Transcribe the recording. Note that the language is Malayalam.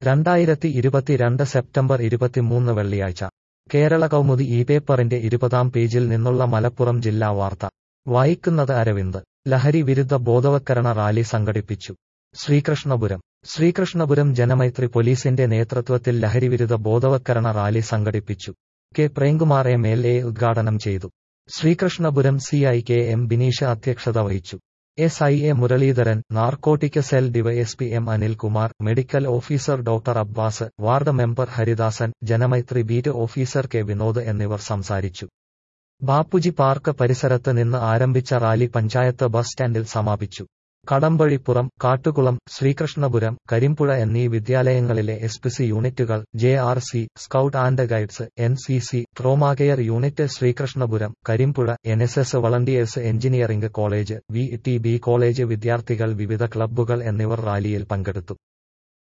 രണ്ടായിരത്തി ഇരുപത്തിരണ്ട് സെപ്റ്റംബർ ഇരുപത്തിമൂന്ന് വെള്ളിയാഴ്ച കേരള കൗമുദി ഈ പേപ്പറിന്റെ ഇരുപതാം പേജിൽ നിന്നുള്ള മലപ്പുറം ജില്ലാ വാർത്ത വായിക്കുന്നത് അരവിന്ദ് ലഹരി വിരുദ്ധ ബോധവത്കരണ റാലി സംഘടിപ്പിച്ചു ശ്രീകൃഷ്ണപുരം ശ്രീകൃഷ്ണപുരം ജനമൈത്രി പോലീസിന്റെ നേതൃത്വത്തിൽ ലഹരിവിരുദ്ധ ബോധവത്കരണ റാലി സംഘടിപ്പിച്ചു K Premkumar M L A ഉദ്ഘാടനം ചെയ്തു Sreekrishnapuram C I K M Bineesh അധ്യക്ഷത വഹിച്ചു S I A Muraleedharan narcotic cell DYSP M Anilkumar medical officer doctor Abbas ward member Haridasan Janamaithri beat officer K Vinod എന്നിവർ സംസാരിച്ചു ബാപ്പുജി പാർക്ക് പരിസരത്ത് നിന്ന് ആരംഭിച്ച റാലി പഞ്ചായത്ത് ബസ് സ്റ്റാൻഡിൽ സമാപിച്ചു കടമ്പഴിപ്പുറം കാട്ടുകുളം ശ്രീകൃഷ്ണപുരം കരിമ്പുഴ എന്നീ വിദ്യാലയങ്ങളിലെ എസ് പി സി യൂണിറ്റുകൾ J R C scout and guides N C C trauma care unit Sreekrishnapuram Karimpuzha N S S volunteers engineering college V T B college വിദ്യാർത്ഥികൾ വിവിധ ക്ലബ്ബുകൾ എന്നിവർ റാലിയിൽ പങ്കെടുത്തു